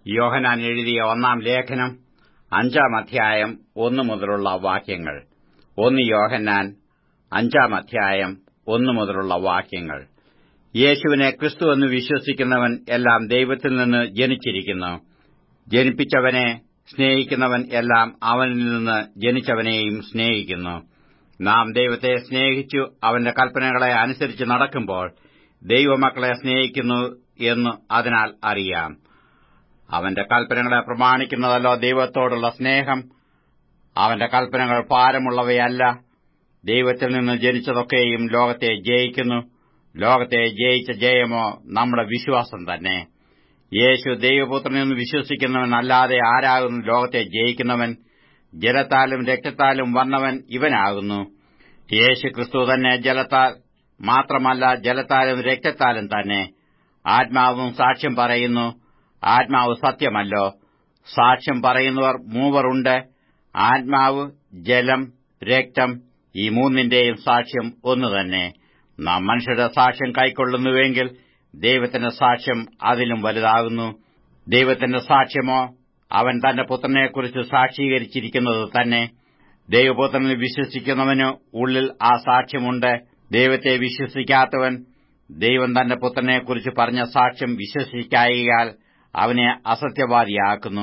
യോഹനാൻ എഴുതിയ ഒന്നാം ലേഖനം അഞ്ചാം അധ്യായം ഒന്നു മുതലുള്ള വാക്യങ്ങൾ ഒന്ന് യോഹന്നാൻ അഞ്ചാം അധ്യായം ഒന്നു മുതലുള്ള വാക്യങ്ങൾ യേശുവിനെ ക്രിസ്തു എന്ന് വിശ്വസിക്കുന്നവൻ എല്ലാം ദൈവത്തിൽ നിന്ന് ജനിച്ചിരിക്കുന്നു ജനിപ്പിച്ചവനെ സ്നേഹിക്കുന്നവൻ എല്ലാം അവനിൽ നിന്ന് ജനിച്ചവനെയും സ്നേഹിക്കുന്നു നാം ദൈവത്തെ സ്നേഹിച്ചു അവന്റെ കൽപ്പനകളെ അനുസരിച്ച് നടക്കുമ്പോൾ ദൈവമക്കളെ സ്നേഹിക്കുന്നു എന്ന് അതിനാൽ അറിയാം അവന്റെ കൽപ്പനകളെ പ്രമാണിക്കുന്നതല്ലോ ദൈവത്തോടുള്ള സ്നേഹം അവന്റെ കൽപ്പനകൾ ഭാരമുള്ളവയല്ല ദൈവത്തിൽ നിന്ന് ജനിച്ചതൊക്കെയും ലോകത്തെ ജയിക്കുന്നു ലോകത്തെ ജയിച്ച ജയമോ നമ്മുടെ വിശ്വാസം തന്നെ യേശു ദൈവപുത്രനെന്ന് വിശ്വസിക്കുന്നവനല്ലാതെ ആരാകുന്നു ലോകത്തെ ജയിക്കുന്നവൻ ജലത്താലും രക്തത്താലും വന്നവൻ ഇവനാകുന്നു യേശു ക്രിസ്തു തന്നെ ജലത്താൽ മാത്രമല്ല ജലത്താലും രക്തത്താലും തന്നെ ആത്മാവും സാക്ഷ്യം പറയുന്നു ആത്മാവ് സത്യമല്ലോ സാക്ഷ്യം പറയുന്നവർ മൂവറുണ്ട് ആത്മാവ് ജലം രക്തം ഈ മൂന്നിന്റെയും സാക്ഷ്യം ഒന്നു തന്നെ നാം മനുഷ്യരുടെ സാക്ഷ്യം കൈക്കൊള്ളുന്നുവെങ്കിൽ ദൈവത്തിന്റെ സാക്ഷ്യം അതിലും വലുതാകുന്നു ദൈവത്തിന്റെ സാക്ഷ്യമോ അവൻ തന്റെ പുത്രനെക്കുറിച്ച് സാക്ഷീകരിച്ചിരിക്കുന്നത് തന്നെ ദൈവപുത്രനിൽ വിശ്വസിക്കുന്നവന് ഉള്ളിൽ ആ സാക്ഷ്യമുണ്ട് ദൈവത്തെ വിശ്വസിക്കാത്തവൻ ദൈവം തന്റെ പുത്രനെക്കുറിച്ച് പറഞ്ഞ സാക്ഷ്യം വിശ്വസിക്കായികയാൽ അവനെ അസത്യവാദിയാക്കുന്നു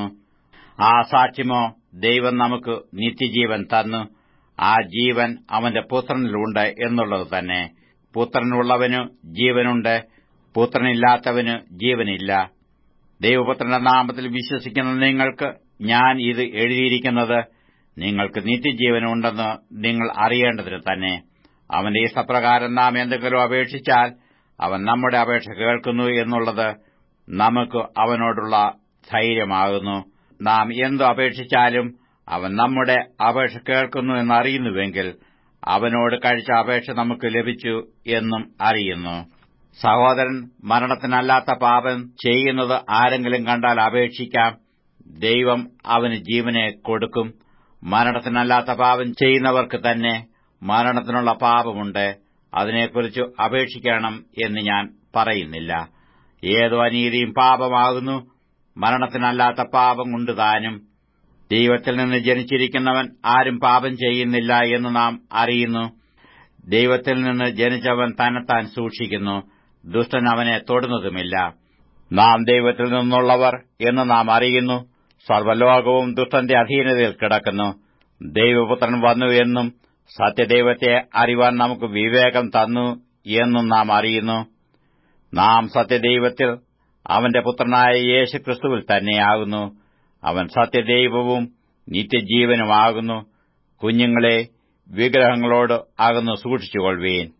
ആ സാക്ഷ്യമോ ദൈവം നമുക്ക് നിത്യജീവൻ തന്നു ആ ജീവൻ അവന്റെ പുത്രനിലുണ്ട് എന്നുള്ളത് തന്നെ പുത്രനുള്ളവന് ജീവനുണ്ട് പുത്രനില്ലാത്തവന് ജീവനില്ല ദൈവപുത്രന്റെ നാമത്തിൽ വിശ്വസിക്കുന്ന നിങ്ങൾക്ക് ഞാൻ ഇത് എഴുതിയിരിക്കുന്നത് നിങ്ങൾക്ക് നിത്യജീവനുണ്ടെന്ന് നിങ്ങൾ അറിയേണ്ടതിന് തന്നെ അവന്റെ ഇഷ്ടപ്രകാരം നാം എന്തെങ്കിലും അപേക്ഷിച്ചാൽ അവൻ നമ്മുടെ അപേക്ഷ കേൾക്കുന്നു എന്നുള്ളത് നമുക്ക് അവനോടുള്ള ധൈര്യമാകുന്നു നാം എന്തു അപേക്ഷിച്ചാലും അവൻ നമ്മുടെ അപേക്ഷ കേൾക്കുന്നു എന്നറിയുന്നുവെങ്കിൽ അവനോട് കഴിച്ച അപേക്ഷ നമുക്ക് ലഭിച്ചു എന്നും അറിയുന്നു സഹോദരൻ മരണത്തിനല്ലാത്ത പാപം ചെയ്യുന്നത് ആരെങ്കിലും കണ്ടാൽ അപേക്ഷിക്കാം ദൈവം അവന് ജീവനെ കൊടുക്കും മരണത്തിനല്ലാത്ത പാപം ചെയ്യുന്നവർക്ക് തന്നെ മരണത്തിനുള്ള പാപമുണ്ട് അതിനെക്കുറിച്ച് അപേക്ഷിക്കണം എന്ന് ഞാൻ പറയുന്നില്ല ഏതോ അനീതിയും പാപമാകുന്നു മരണത്തിനല്ലാത്ത പാപം കൊണ്ട് താനും ദൈവത്തിൽ നിന്ന് ജനിച്ചിരിക്കുന്നവൻ ആരും പാപം ചെയ്യുന്നില്ല എന്ന് നാം അറിയുന്നു ദൈവത്തിൽ നിന്ന് ജനിച്ചവൻ തന്നെത്താൻ സൂക്ഷിക്കുന്നു ദുഷ്ടൻ അവനെ തൊടുന്നതുമില്ല നാം ദൈവത്തിൽ നിന്നുള്ളവർ എന്ന് നാം അറിയുന്നു സർവ്വലോകവും ദുഷ്ടന്റെ അധീനതയിൽ കിടക്കുന്നു ദൈവപുത്രൻ വന്നു എന്നും സത്യദൈവത്തെ അറിവാൻ നമുക്ക് വിവേകം തന്നു എന്നും നാം അറിയുന്നു നാം സത്യദൈവത്തിൽ അവന്റെ പുത്രനായ യേശു ക്രിസ്തുവിൽ തന്നെയാകുന്നു അവൻ സത്യദൈവവും നിത്യജീവനുമാകുന്നു കുഞ്ഞുങ്ങളെ വിഗ്രഹങ്ങളോട് അകന്നു സൂക്ഷിച്ചുകൊള്ളുവീൻ